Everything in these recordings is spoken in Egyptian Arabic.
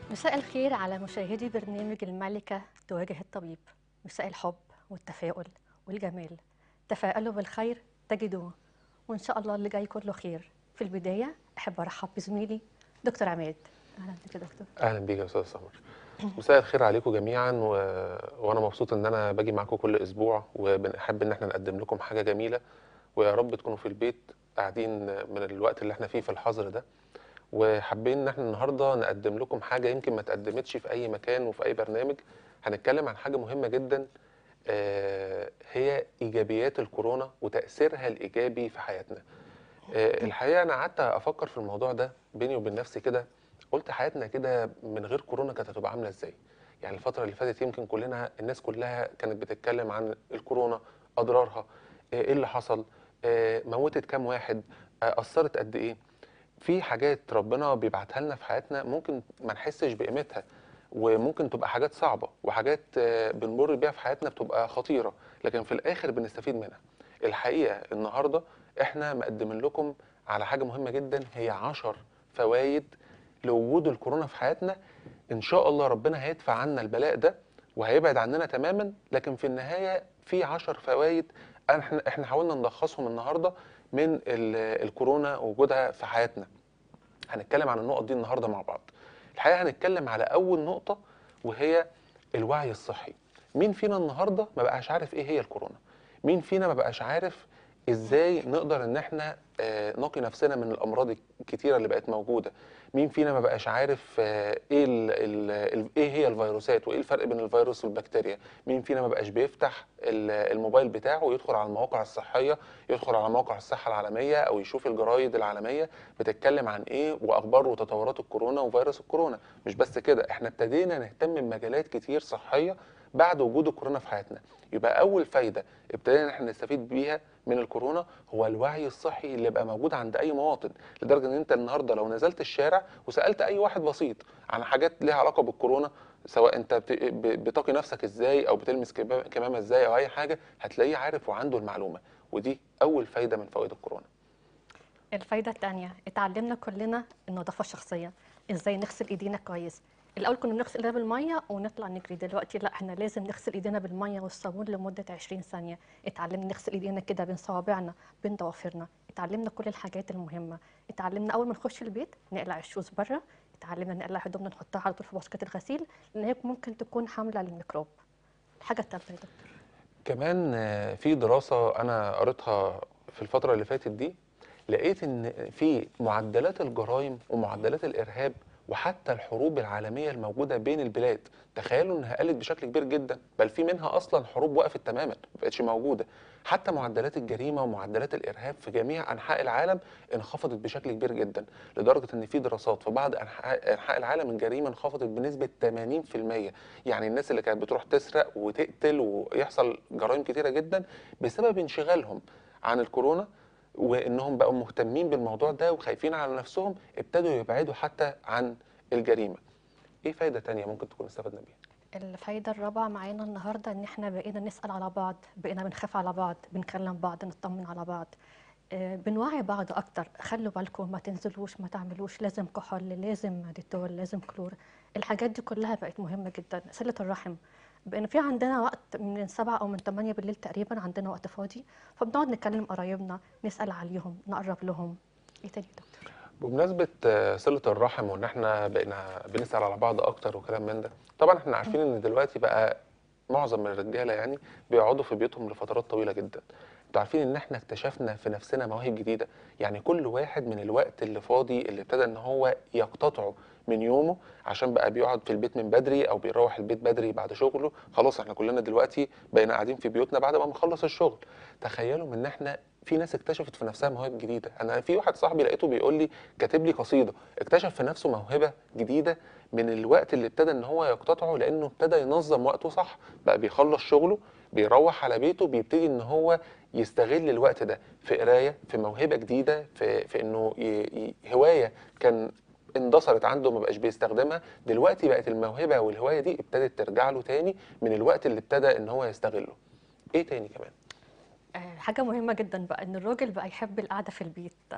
مساء الخير على مشاهدي برنامج الملكة تواجه الطبيب مساء الحب والتفاؤل والجمال تفاءلوا بالخير تجدوه وإن شاء الله اللي جاي كله خير في البداية أحب أرحب بزميلي دكتور عماد أهلا بك يا دكتور اهلا بيك يا استاذ سمر مساء الخير عليكم جميعا و... وانا مبسوط ان انا باجي معاكم كل اسبوع وبنحب ان احنا نقدم لكم حاجه جميله ويا رب تكونوا في البيت قاعدين من الوقت اللي احنا فيه في الحظر ده وحابين ان احنا النهارده نقدم لكم حاجه يمكن ما اتقدمتش في اي مكان وفي اي برنامج هنتكلم عن حاجه مهمه جدا آه، هي ايجابيات الكورونا وتاثيرها الايجابي في حياتنا آه، الحقيقه انا قعدت افكر في الموضوع ده بيني وبين نفسي كده قلت حياتنا كده من غير كورونا كانت هتبقى عامله ازاي يعني الفتره اللي فاتت يمكن كلنا الناس كلها كانت بتتكلم عن الكورونا اضرارها آه، ايه اللي حصل آه، موتت كام واحد آه، اثرت قد ايه في حاجات ربنا بيبعتها لنا في حياتنا ممكن ما نحسش بقيمتها وممكن تبقى حاجات صعبه وحاجات آه، بنمر بيها في حياتنا بتبقى خطيره لكن في الاخر بنستفيد منها الحقيقه النهارده احنا مقدمين لكم على حاجه مهمه جدا هي عشر فوائد لوجود الكورونا في حياتنا ان شاء الله ربنا هيدفع عنا البلاء ده وهيبعد عننا تماما لكن في النهايه في عشر فوائد احنا احنا حاولنا نلخصهم النهارده من ال- الكورونا ووجودها في حياتنا هنتكلم عن النقط دي النهارده مع بعض الحقيقه هنتكلم على اول نقطه وهي الوعي الصحي مين فينا النهارده ما بقاش عارف ايه هي الكورونا مين فينا ما بقاش عارف ازاي نقدر ان احنا آه، نقي نفسنا من الامراض الكتيره اللي بقت موجوده مين فينا ما بقاش عارف آه، ايه ال ال ال ايه هي الفيروسات وايه الفرق بين الفيروس والبكتيريا مين فينا ما بقاش بيفتح ال- الموبايل بتاعه ويدخل على المواقع الصحيه يدخل على موقع الصحه العالميه او يشوف الجرايد العالميه بتتكلم عن ايه واخبار وتطورات الكورونا وفيروس الكورونا مش بس كده احنا ابتدينا نهتم بمجالات كتير صحيه بعد وجود الكورونا في حياتنا يبقى اول فايده ابتدينا ان احنا نستفيد بيها من الكورونا هو الوعي الصحي اللي بقى موجود عند اي مواطن لدرجه ان انت النهارده لو نزلت الشارع وسالت اي واحد بسيط عن حاجات ليها علاقه بالكورونا سواء انت بت- ب- بتقي نفسك ازاي او بتلمس كمامه كمامة ازاي او اي حاجه هتلاقيه عارف وعنده المعلومه ودي اول فايده من فوائد الكورونا الفايدة التانية اتعلمنا كلنا النظافة الشخصية ازاي نغسل ايدينا كويس الاول كنا بنغسل ايدينا بالميه ونطلع نجري دلوقتي لا احنا لازم نغسل ايدينا بالميه والصابون لمده 20 ثانيه اتعلمنا نغسل ايدينا كده بين صوابعنا بين ضوافرنا اتعلمنا كل الحاجات المهمه اتعلمنا اول ما نخش البيت نقلع الشوز بره اتعلمنا نقلع هدومنا نحطها على طول في باسكت الغسيل لان هي ممكن تكون حامله للميكروب الحاجه الثالثه يا دكتور كمان آه، في دراسة أنا قريتها في الفترة اللي فاتت دي لقيت إن في معدلات الجرائم ومعدلات الإرهاب وحتى الحروب العالمية الموجودة بين البلاد تخيلوا إنها قلت بشكل كبير جدا بل في منها أصلا حروب وقفت تماما ما بقتش موجودة حتى معدلات الجريمة ومعدلات الإرهاب في جميع أنحاء العالم انخفضت بشكل كبير جدا لدرجة إن في دراسات في بعض أنحاء أنحاء العالم الجريمة انخفضت بنسبة 80% يعني الناس اللي كانت بتروح تسرق وتقتل ويحصل جرائم كتيره جدا بسبب انشغالهم عن الكورونا وانهم بقوا مهتمين بالموضوع ده وخايفين على نفسهم ابتدوا يبعدوا حتى عن الجريمه. ايه فايده تانية ممكن تكون استفدنا بيها؟ الفايدة الرابعة معانا النهاردة إن إحنا بقينا نسأل على بعض بقينا بنخاف على بعض بنكلم بعض نطمن على بعض آه، بنوعي بعض أكتر خلوا بالكم ما تنزلوش ما تعملوش لازم كحول لازم ديتول لازم كلور الحاجات دي كلها بقت مهمة جدا صلة الرحم بقينا في عندنا وقت من سبعة أو من تمانية بالليل تقريبا عندنا وقت فاضي فبنقعد نكلم قرايبنا نسأل عليهم نقرب لهم إيه تاني يا دكتور؟ بمناسبة آه، صلة الرحم وإن إحنا بقينا بنسأل على بعض أكتر وكلام من ده، طبعا إحنا عارفين إن دلوقتي بقى معظم الرجالة يعني بيقعدوا في بيوتهم لفترات طويلة جدا. انتوا عارفين إن إحنا اكتشفنا في نفسنا مواهب جديدة، يعني كل واحد من الوقت اللي فاضي اللي ابتدى إن هو يقتطعه من يومه عشان بقى بيقعد في البيت من بدري أو بيروح البيت بدري بعد شغله، خلاص إحنا كلنا دلوقتي بقينا قاعدين في بيوتنا بعد ما نخلص الشغل. تخيلوا إن إحنا في ناس اكتشفت في نفسها مواهب جديده انا في واحد صاحبي لقيته بيقول لي كاتب لي قصيده اكتشف في نفسه موهبه جديده من الوقت اللي ابتدى ان هو يقتطعه لانه ابتدى ينظم وقته صح بقى بيخلص شغله بيروح على بيته بيبتدي ان هو يستغل الوقت ده في قرايه في موهبه جديده في في انه ي... ي... هوايه كان اندثرت عنده ما بقاش بيستخدمها دلوقتي بقت الموهبه والهوايه دي ابتدت ترجع له تاني من الوقت اللي ابتدى ان هو يستغله ايه تاني كمان آه، حاجة مهمة جدا بقى إن الراجل بقى يحب القعدة في البيت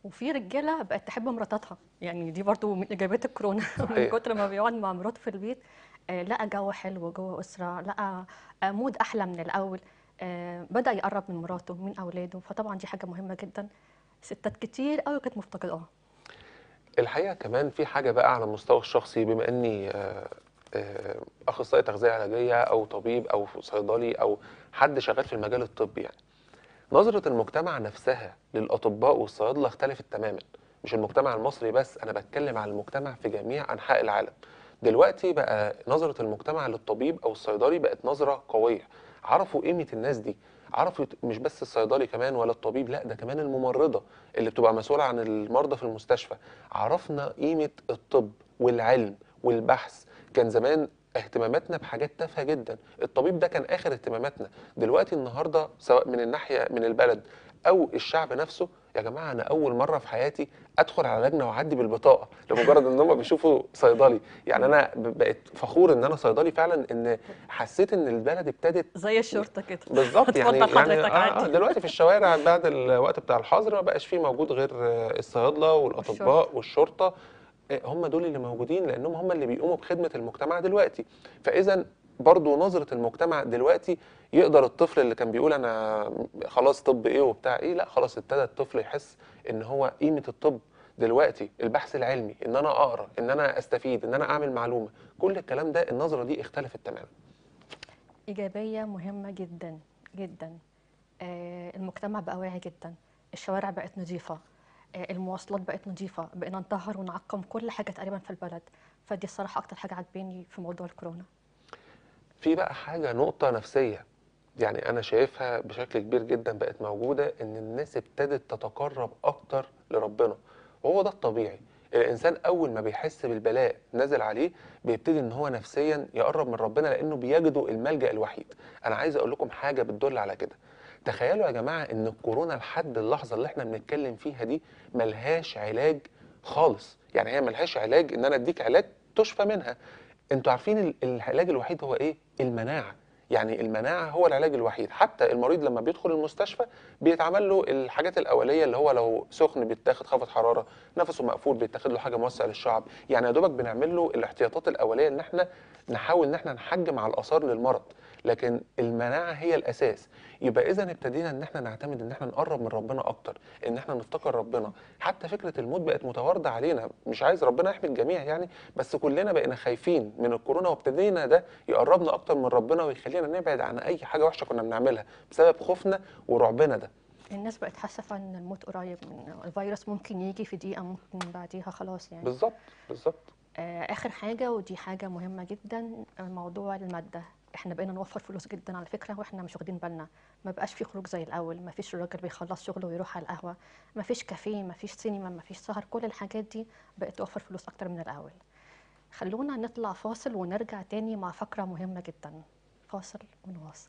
وفي رجاله بقت تحب مراتاتها يعني دي برضو من ايجابيات الكورونا من صحيح. كتر ما بيقعد مع مراته في البيت آه، لقى جو حلو جوه اسره لقى آه، مود احلى من الاول آه، بدا يقرب من مراته من اولاده فطبعا دي حاجه مهمه جدا ستات كتير قوي كانت مفتقداها الحقيقه كمان في حاجه بقى على المستوى الشخصي بما اني آه، آه، اخصائي تغذيه علاجيه او طبيب او صيدلي او حد شغال في المجال الطبي يعني نظره المجتمع نفسها للاطباء والصيادله اختلفت تماما مش المجتمع المصري بس انا بتكلم عن المجتمع في جميع انحاء العالم دلوقتي بقى نظره المجتمع للطبيب او الصيدلي بقت نظره قويه عرفوا قيمه الناس دي عرفوا مش بس الصيدلي كمان ولا الطبيب لا ده كمان الممرضه اللي بتبقى مسؤوله عن المرضى في المستشفى عرفنا قيمه الطب والعلم والبحث كان زمان اهتماماتنا بحاجات تافهه جدا الطبيب ده كان اخر اهتماماتنا دلوقتي النهارده سواء من الناحيه من البلد او الشعب نفسه يا جماعه انا اول مره في حياتي ادخل على لجنه واعدي بالبطاقه لمجرد ان هم بيشوفوا صيدلي يعني انا ب- بقيت فخور ان انا صيدلي فعلا ان حسيت ان البلد ابتدت زي الشرطه كده بالظبط يعني اتفضل يعني حضرتك آه آه عادي. دلوقتي في الشوارع بعد الوقت بتاع الحظر ما بقاش فيه موجود غير آه، الصيادله والاطباء والشرطه آه، هم دول اللي موجودين لانهم هم اللي بيقوموا بخدمه المجتمع دلوقتي فاذا برضو نظره المجتمع دلوقتي يقدر الطفل اللي كان بيقول انا خلاص طب ايه وبتاع ايه لا خلاص ابتدى الطفل يحس ان هو قيمه الطب دلوقتي البحث العلمي ان انا اقرا ان انا استفيد ان انا اعمل معلومه كل الكلام ده النظره دي اختلفت تماما إيجابية مهمة جدا جدا آه، المجتمع بقى واعي جدا الشوارع بقت نظيفة آه، المواصلات بقت نظيفة بقينا نطهر ونعقم كل حاجة تقريبا في البلد فدي الصراحة أكتر حاجة عجباني في موضوع الكورونا في بقى حاجة نقطة نفسية يعني أنا شايفها بشكل كبير جدا بقت موجودة إن الناس ابتدت تتقرب أكتر لربنا وهو ده الطبيعي الإنسان أول ما بيحس بالبلاء نازل عليه بيبتدي إن هو نفسيا يقرب من ربنا لأنه بيجده الملجأ الوحيد أنا عايز أقول لكم حاجة بتدل على كده تخيلوا يا جماعة إن الكورونا لحد اللحظة اللي إحنا بنتكلم فيها دي ملهاش علاج خالص يعني هي ملهاش علاج إن أنا أديك علاج تشفى منها انتوا عارفين ال- العلاج الوحيد هو ايه المناعه يعني المناعه هو العلاج الوحيد حتى المريض لما بيدخل المستشفى بيتعمل له الحاجات الاوليه اللي هو لو سخن بيتاخد خافض حراره نفسه مقفول بيتاخد له حاجه موسع للشعب يعني يا دوبك بنعمل له الاحتياطات الاوليه ان احنا نحاول ان احنا نحجم على الاثار للمرض لكن المناعه هي الاساس يبقى اذا ابتدينا ان احنا نعتمد ان احنا نقرب من ربنا اكتر ان احنا نفتكر ربنا حتى فكره الموت بقت متوارده علينا مش عايز ربنا يحمي الجميع يعني بس كلنا بقينا خايفين من الكورونا وابتدينا ده يقربنا اكتر من ربنا ويخلينا نبعد عن اي حاجه وحشه كنا بنعملها بسبب خوفنا ورعبنا ده الناس بقت حاسة فعلا إن الموت قريب من الفيروس ممكن يجي في دقيقة ممكن بعديها خلاص يعني بالظبط بالظبط آه، آخر حاجة ودي حاجة مهمة جدا آه، موضوع المادة احنا بقينا نوفر فلوس جدا على فكرة واحنا مش واخدين بالنا ما بقاش في خروج زي الأول ما فيش الراجل بيخلص شغله ويروح على القهوة ما فيش كافيه ما فيش سينما ما فيش سهر كل الحاجات دي بقت توفر فلوس أكتر من الأول خلونا نطلع فاصل ونرجع تاني مع فقرة مهمة جدا فاصل ونواصل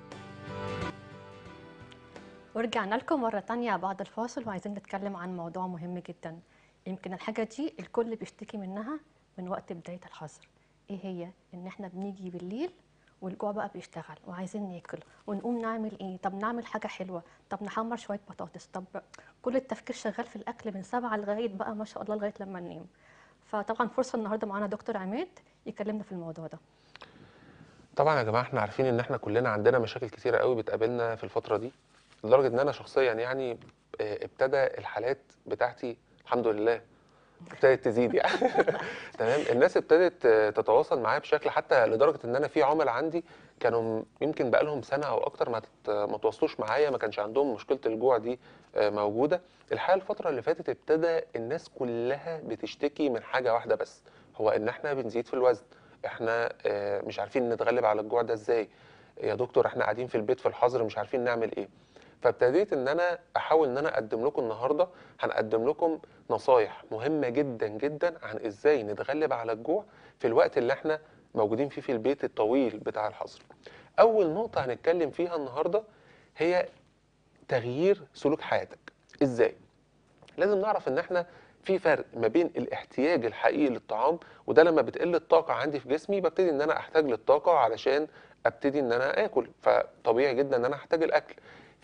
ورجعنا لكم مرة تانية بعد الفاصل وعايزين نتكلم عن موضوع مهم جدا يمكن الحاجة دي الكل بيشتكي منها من وقت بداية الحظر ايه هي ان احنا بنيجي بالليل والجوع بقى بيشتغل وعايزين ناكل ونقوم نعمل ايه طب نعمل حاجة حلوة طب نحمر شوية بطاطس طب كل التفكير شغال في الاكل من سبعة لغاية بقى ما شاء الله لغاية لما ننام فطبعا فرصة النهاردة معانا دكتور عماد يكلمنا في الموضوع ده طبعا يا جماعه احنا عارفين ان احنا كلنا عندنا مشاكل كتيره قوي بتقابلنا في الفتره دي لدرجه ان انا شخصيا يعني آه، ابتدى الحالات بتاعتي الحمد لله ابتدت تزيد يعني تمام الناس ابتدت آه، تتواصل معايا بشكل حتى لدرجه ان انا في عملاء عندي كانوا يمكن بقالهم سنه او اكتر ما تت- ما تواصلوش معايا ما كانش عندهم مشكله الجوع دي آه، موجوده الحقيقه الفتره اللي فاتت ابتدى الناس كلها بتشتكي من حاجه واحده بس هو ان احنا بنزيد في الوزن احنا آه، مش عارفين نتغلب على الجوع ده ازاي يا دكتور احنا قاعدين في البيت في الحظر مش عارفين نعمل ايه فابتديت ان انا احاول ان انا اقدم لكم النهارده هنقدم لكم نصايح مهمه جدا جدا عن ازاي نتغلب على الجوع في الوقت اللي احنا موجودين فيه في البيت الطويل بتاع الحظر اول نقطه هنتكلم فيها النهارده هي تغيير سلوك حياتك ازاي لازم نعرف ان احنا في فرق ما بين الاحتياج الحقيقي للطعام وده لما بتقل الطاقه عندي في جسمي ببتدي ان انا احتاج للطاقه علشان ابتدي ان انا اكل فطبيعي جدا ان انا احتاج الاكل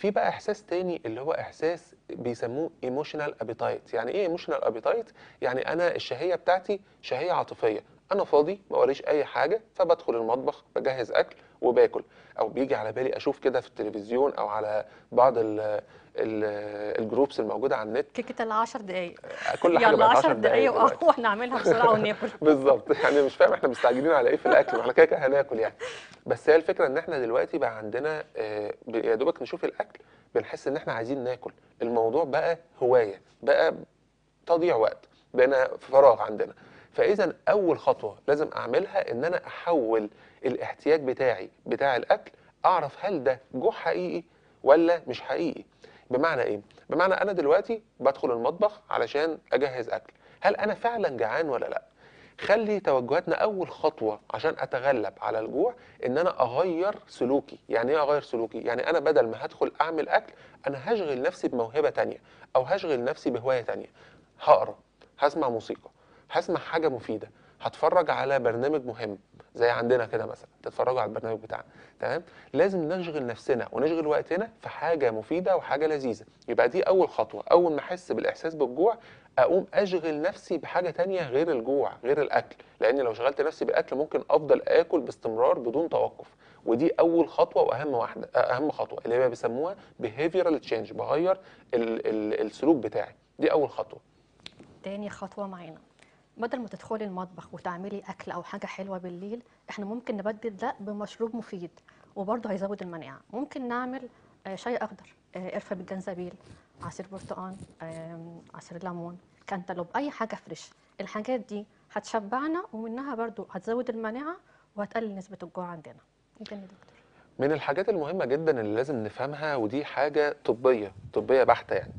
في بقى احساس تاني اللي هو احساس بيسموه ايموشنال ابيتايت يعني ايه ايموشنال ابيتايت يعني انا الشهيه بتاعتي شهيه عاطفيه انا فاضي ما وريش اي حاجه فبدخل المطبخ بجهز اكل وباكل او بيجي على بالي اشوف كده في التلفزيون او على بعض ال ال الجروبس الموجوده على النت كيكه العشر دقايق كل حاجه يلا بقت 10 10 دقايق دقايق دلوقتي. واحنا نعملها بسرعه وناكل بالظبط يعني مش فاهم احنا مستعجلين على ايه في الاكل ما احنا كده كده هناكل يعني بس هي الفكره ان احنا دلوقتي بقى عندنا آه، ب- يا دوبك نشوف الاكل بنحس ان احنا عايزين ناكل الموضوع بقى هوايه بقى تضييع وقت بقينا في فراغ عندنا فاذا اول خطوه لازم اعملها ان انا احول الاحتياج بتاعي بتاع الاكل اعرف هل ده جوع حقيقي ولا مش حقيقي بمعنى ايه بمعنى انا دلوقتي بدخل المطبخ علشان اجهز اكل هل انا فعلا جعان ولا لا خلي توجهاتنا اول خطوه عشان اتغلب على الجوع ان انا اغير سلوكي يعني ايه اغير سلوكي يعني انا بدل ما هدخل اعمل اكل انا هشغل نفسي بموهبه تانية او هشغل نفسي بهوايه تانية هقرا هسمع موسيقى هسمع حاجه مفيده هتفرج على برنامج مهم زي عندنا كده مثلا تتفرجوا على البرنامج بتاعنا تمام لازم نشغل نفسنا ونشغل وقتنا في حاجه مفيده وحاجه لذيذه يبقى دي اول خطوه اول ما احس بالاحساس بالجوع اقوم اشغل نفسي بحاجه تانية غير الجوع غير الاكل لان لو شغلت نفسي بالاكل ممكن افضل اكل باستمرار بدون توقف ودي اول خطوه واهم واحده اهم خطوه اللي هي بيسموها behavioral change بغير ال ال السلوك بتاعي دي اول خطوه تاني خطوة معانا بدل ما تدخلي المطبخ وتعملي أكل أو حاجة حلوة بالليل احنا ممكن نبدل ده بمشروب مفيد وبرضه هيزود المناعة ممكن نعمل آه، شاي أخضر آه، قرفة بالجنزبيل عصير برتقال آم، عصير ليمون كانتالوب أي حاجة فريش الحاجات دي هتشبعنا ومنها برضه هتزود المناعة وهتقلل نسبة الجوع عندنا جدا يا دكتور من الحاجات المهمة جدا اللي لازم نفهمها ودي حاجة طبية طبية بحتة يعني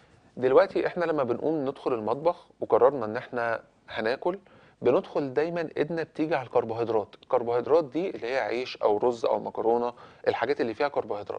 دلوقتي احنا لما بنقوم ندخل المطبخ وقررنا ان احنا هناكل بندخل دايما ايدنا بتيجي على الكربوهيدرات الكربوهيدرات دي اللي هي عيش او رز او مكرونة الحاجات اللي فيها كربوهيدرات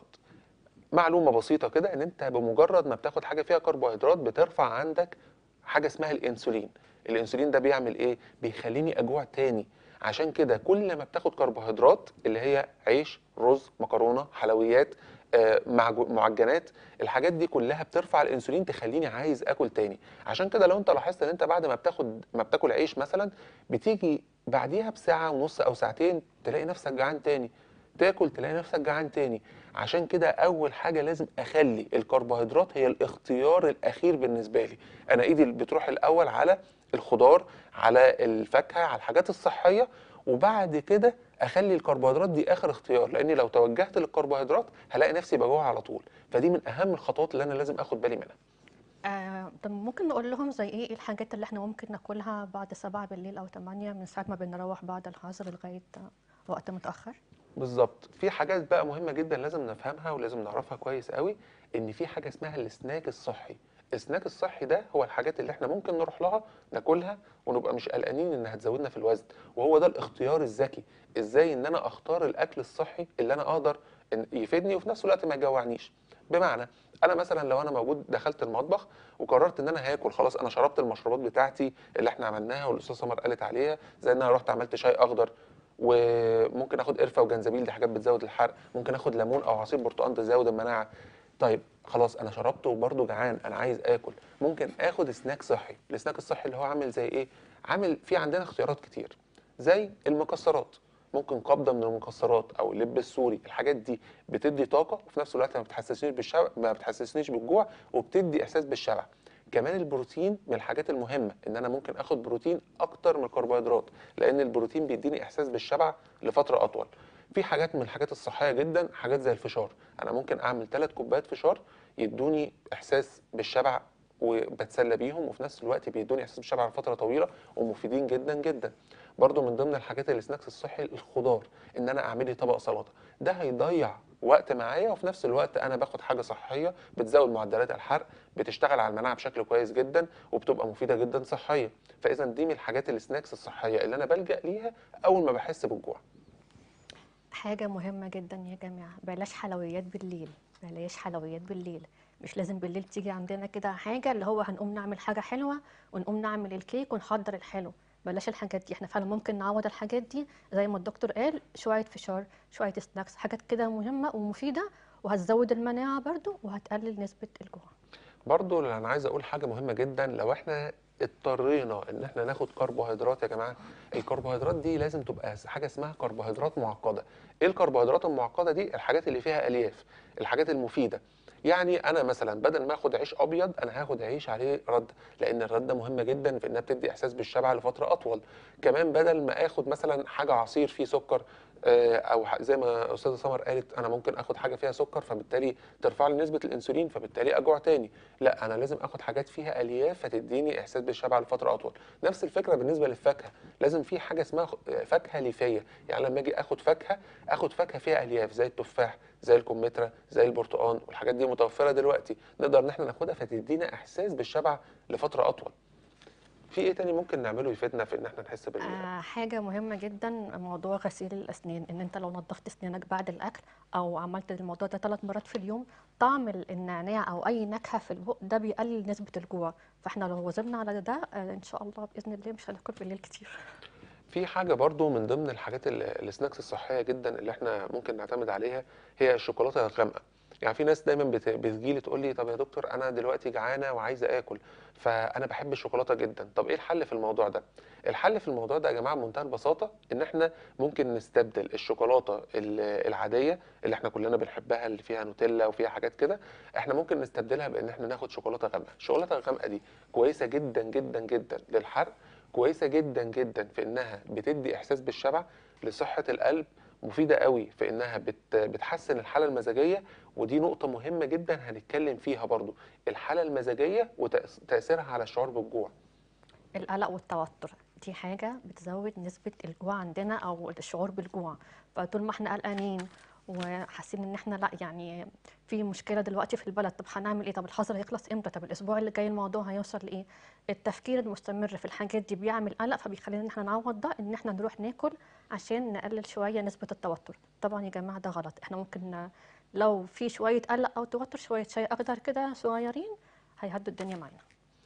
معلومة بسيطة كده ان انت بمجرد ما بتاخد حاجة فيها كربوهيدرات بترفع عندك حاجة اسمها الانسولين الانسولين ده بيعمل ايه بيخليني اجوع تاني عشان كده كل ما بتاخد كربوهيدرات اللي هي عيش رز مكرونة حلويات آه، معجو- معجنات الحاجات دي كلها بترفع الانسولين تخليني عايز اكل تاني عشان كده لو انت لاحظت ان انت بعد ما بتاخد ما بتاكل عيش مثلا بتيجي بعديها بساعة ونص او ساعتين تلاقي نفسك جعان تاني تاكل تلاقي نفسك جعان تاني عشان كده اول حاجه لازم اخلي الكربوهيدرات هي الاختيار الاخير بالنسبه لي انا ايدي بتروح الاول على الخضار على الفاكهه على الحاجات الصحيه وبعد كده اخلي الكربوهيدرات دي اخر اختيار لاني لو توجهت للكربوهيدرات هلاقي نفسي بجوع على طول فدي من اهم الخطوات اللي انا لازم اخد بالي منها آه، طب ممكن نقول لهم زي ايه إيه الحاجات اللي احنا ممكن ناكلها بعد سبعة بالليل او تمانية من ساعة ما بنروح بعد الحظر لغاية آه، وقت متأخر بالظبط في حاجات بقى مهمه جدا لازم نفهمها ولازم نعرفها كويس قوي ان في حاجه اسمها السناك الصحي السناك الصحي ده هو الحاجات اللي احنا ممكن نروح لها ناكلها ونبقى مش قلقانين انها تزودنا في الوزن وهو ده الاختيار الذكي ازاي ان انا اختار الاكل الصحي اللي انا اقدر إن يفيدني وفي نفس الوقت ما يجوعنيش بمعنى انا مثلا لو انا موجود دخلت المطبخ وقررت ان انا هاكل خلاص انا شربت المشروبات بتاعتي اللي احنا عملناها والاستاذ سمر قالت عليها زي ان انا رحت عملت شاي اخضر وممكن اخد قرفه وجنزبيل دي حاجات بتزود الحرق ممكن اخد ليمون او عصير برتقال تزود المناعه طيب خلاص انا شربت وبرضه جعان انا عايز اكل ممكن اخد سناك صحي السناك الصحي اللي هو عامل زي ايه عامل في عندنا اختيارات كتير زي المكسرات ممكن قبضه من المكسرات او اللب السوري الحاجات دي بتدي طاقه وفي نفس الوقت ما بتحسسنيش بالشبع ما بتحسسنيش بالجوع وبتدي احساس بالشبع كمان البروتين من الحاجات المهمه ان انا ممكن اخد بروتين اكتر من الكربوهيدرات لان البروتين بيديني احساس بالشبع لفتره اطول في حاجات من الحاجات الصحيه جدا حاجات زي الفشار انا ممكن اعمل ثلاث كوبايات فشار يدوني احساس بالشبع وبتسلى بيهم وفي نفس الوقت بيدوني احساس بالشبع لفتره طويله ومفيدين جدا جدا برضو من ضمن الحاجات السناكس الصحي الخضار ان انا اعمل لي طبق سلطه ده هيضيع وقت معايا وفي نفس الوقت انا باخد حاجه صحيه بتزود معدلات الحرق بتشتغل على المناعه بشكل كويس جدا وبتبقى مفيده جدا صحيا فاذا دي من الحاجات السناكس الصحيه اللي انا بلجا ليها اول ما بحس بالجوع حاجة مهمة جدا يا جماعة بلاش حلويات بالليل بلاش حلويات بالليل مش لازم بالليل تيجي عندنا كده حاجة اللي هو هنقوم نعمل حاجة حلوة ونقوم نعمل الكيك ونحضر الحلو بلاش الحاجات دي احنا فعلا ممكن نعوض الحاجات دي زي ما الدكتور قال شوية فشار شوية سناكس حاجات كده مهمة ومفيدة وهتزود المناعه برضو وهتقلل نسبه الجوع برضو اللي انا عايز اقول حاجه مهمه جدا لو احنا اضطرينا ان احنا ناخد كربوهيدرات يا جماعه الكربوهيدرات دي لازم تبقى حاجه اسمها كربوهيدرات معقده ايه الكربوهيدرات المعقده دي الحاجات اللي فيها الياف الحاجات المفيده يعني انا مثلا بدل ما اخد عيش ابيض انا هاخد عيش عليه رد لان الرده مهمه جدا في انها بتدي احساس بالشبع لفتره اطول كمان بدل ما اخد مثلا حاجه عصير فيه سكر آه، او ح- زي ما استاذه سمر قالت انا ممكن اخد حاجه فيها سكر فبالتالي ترفع لي نسبه الانسولين فبالتالي اجوع تاني لا انا لازم اخد حاجات فيها الياف فتديني احساس بالشبع لفتره اطول نفس الفكره بالنسبه للفاكهه لازم في حاجه اسمها خ- فاكهه ليفيه يعني لما اجي اخد فاكهه اخد فاكهه فيها الياف زي التفاح زي الكمثرى زي البرتقال والحاجات دي متوفره دلوقتي نقدر ان احنا ناخدها فتدينا احساس بالشبع لفتره اطول في ايه تاني ممكن نعمله يفيدنا في ان احنا نحس بال آه حاجة مهمة جدا موضوع غسيل الأسنان إن أنت لو نظفت أسنانك بعد الأكل أو عملت الموضوع ده ثلاث مرات في اليوم طعم ال- النعناع أو أي نكهة في البق ده بيقلل نسبة الجوع فإحنا لو واظبنا على ده آه إن شاء الله بإذن الله مش هناكل بالليل كتير في حاجة برضو من ضمن الحاجات ال- السناكس الصحية جدا اللي احنا ممكن نعتمد عليها هي الشوكولاتة الغامقة يعني في ناس دايما بت- بتجيلي تقول لي طب يا دكتور انا دلوقتي جعانة وعايزة اكل فانا بحب الشوكولاتة جدا طب ايه الحل في الموضوع ده الحل في الموضوع ده يا جماعة بمنتهى البساطة ان احنا ممكن نستبدل الشوكولاتة ال- العادية اللي احنا كلنا بنحبها اللي فيها نوتيلا وفيها حاجات كده احنا ممكن نستبدلها بان احنا ناخد شوكولاتة غامقة الشوكولاتة الغامقة دي كويسة جدا جدا جدا للحرق كويسه جدا جدا في انها بتدي احساس بالشبع لصحه القلب مفيده قوي في انها بت بتحسن الحاله المزاجيه ودي نقطه مهمه جدا هنتكلم فيها برضو الحاله المزاجيه وتاثيرها على الشعور بالجوع القلق والتوتر دي حاجة بتزود نسبة الجوع عندنا أو الشعور بالجوع فطول ما احنا قلقانين وحاسين ان احنا لا يعني في مشكلة دلوقتي في البلد طب هنعمل ايه طب الحظر هيخلص امتى طب الاسبوع اللي جاي الموضوع هيوصل لايه التفكير المستمر في الحاجات دي بيعمل قلق فبيخلينا ان احنا نعوض ده ان احنا نروح ناكل عشان نقلل شوية نسبة التوتر طبعا يا جماعة ده غلط احنا ممكن لو في شوية قلق او توتر شوية شاي اخضر كده صغيرين هيهدوا الدنيا معانا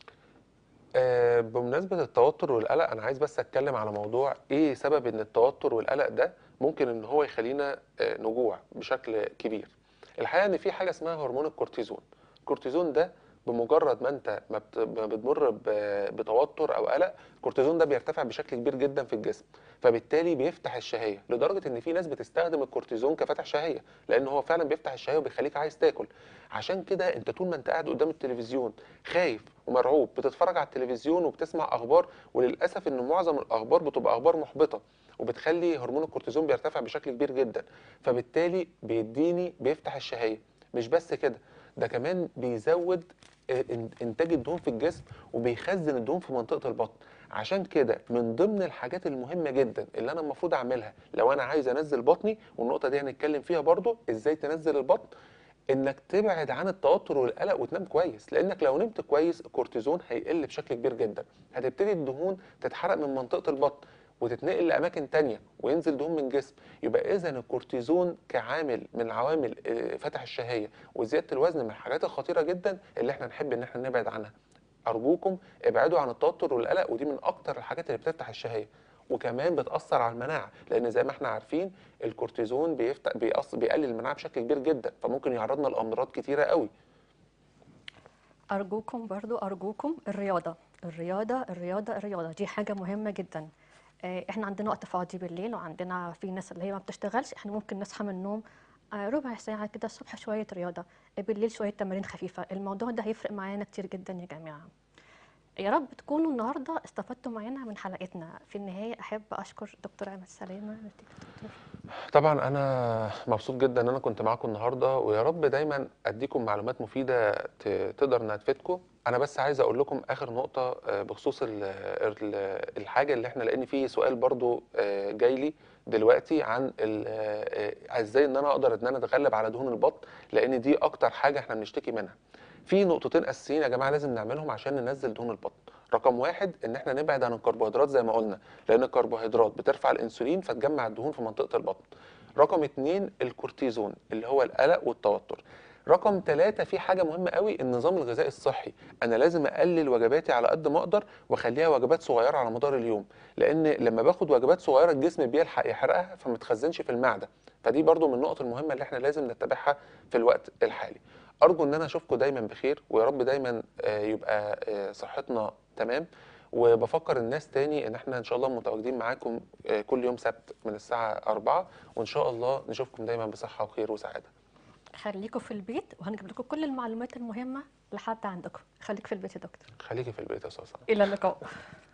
آه، بمناسبة التوتر والقلق أنا عايز بس أتكلم على موضوع إيه سبب إن التوتر والقلق ده ممكن إن هو يخلينا آه، نجوع بشكل كبير. الحقيقة إن في حاجة اسمها هرمون الكورتيزون. الكورتيزون ده بمجرد ما أنت ما بت- ما بتمر ب- بتوتر أو قلق، الكورتيزون ده بيرتفع بشكل كبير جدا في الجسم، فبالتالي بيفتح الشهية، لدرجة إن في ناس بتستخدم الكورتيزون كفتح شهية، لأن هو فعلا بيفتح الشهية وبيخليك عايز تاكل. عشان كده أنت طول ما أنت قاعد قدام التلفزيون خايف ومرعوب بتتفرج على التلفزيون وبتسمع اخبار وللاسف ان معظم الاخبار بتبقى اخبار محبطه وبتخلي هرمون الكورتيزون بيرتفع بشكل كبير جدا فبالتالي بيديني بيفتح الشهيه مش بس كده ده كمان بيزود آه، إن- انتاج الدهون في الجسم وبيخزن الدهون في منطقه البطن عشان كده من ضمن الحاجات المهمه جدا اللي انا المفروض اعملها لو انا عايز انزل بطني والنقطه دي هنتكلم فيها برضو ازاي تنزل البطن انك تبعد عن التوتر والقلق وتنام كويس لانك لو نمت كويس الكورتيزون هيقل بشكل كبير جدا هتبتدي الدهون تتحرق من منطقه البطن وتتنقل لاماكن تانية وينزل دهون من الجسم يبقى اذا الكورتيزون كعامل من عوامل آه، فتح الشهيه وزياده الوزن من الحاجات الخطيره جدا اللي احنا نحب ان احنا نبعد عنها ارجوكم ابعدوا عن التوتر والقلق ودي من اكتر الحاجات اللي بتفتح الشهيه وكمان بتاثر على المناعه لان زي ما احنا عارفين الكورتيزون بيفتح بيأثر بيقلل المناعه بشكل كبير جدا فممكن يعرضنا لامراض كتيره قوي أرجوكم برضو أرجوكم الرياضة الرياضة الرياضة الرياضة دي حاجة مهمة جدا آه، احنا عندنا وقت فاضي بالليل وعندنا في ناس اللي هي ما بتشتغلش احنا ممكن نصحى من النوم آه، ربع ساعة كده الصبح شوية رياضة آه، بالليل شوية تمارين خفيفة الموضوع ده هيفرق معانا كتير جدا يا جماعة يا رب تكونوا النهاردة استفدتوا معانا من حلقتنا في النهاية أحب أشكر دكتور عماد سلامة دكتور طبعا انا مبسوط جدا ان انا كنت معاكم النهارده ويا رب دايما اديكم معلومات مفيده ت- تقدر انها تفيدكم انا بس عايز اقول لكم اخر نقطه آه، بخصوص ال- ال- الحاجه اللي احنا لان في سؤال برضو آه، جاي لي دلوقتي عن ال- آه، آه، ازاي ان انا اقدر ان انا اتغلب على دهون البطن لان دي اكتر حاجه احنا بنشتكي منها في نقطتين اساسيين يا جماعه لازم نعملهم عشان ننزل دهون البطن رقم واحد ان احنا نبعد عن الكربوهيدرات زي ما قلنا لان الكربوهيدرات بترفع الانسولين فتجمع الدهون في منطقه البطن رقم اتنين الكورتيزون اللي هو القلق والتوتر رقم ثلاثة في حاجة مهمة قوي النظام الغذائي الصحي أنا لازم أقلل وجباتي على قد ما أقدر وأخليها وجبات صغيرة على مدار اليوم لأن لما باخد وجبات صغيرة الجسم بيلحق يحرقها فما تخزنش في المعدة فدي برضو من النقط المهمة اللي احنا لازم نتبعها في الوقت الحالي أرجو إن أنا أشوفكم دايما بخير ويا رب دايما آه، يبقى آه، صحتنا تمام وبفكر الناس تاني ان احنا ان شاء الله متواجدين معاكم آه، كل يوم سبت من الساعة 4 وان شاء الله نشوفكم دايما بصحة وخير وسعادة خليكم في البيت وهنجيب لكم كل المعلومات المهمه لحد عندكم خليك في البيت يا دكتور خليكي في البيت يا استاذ الى اللقاء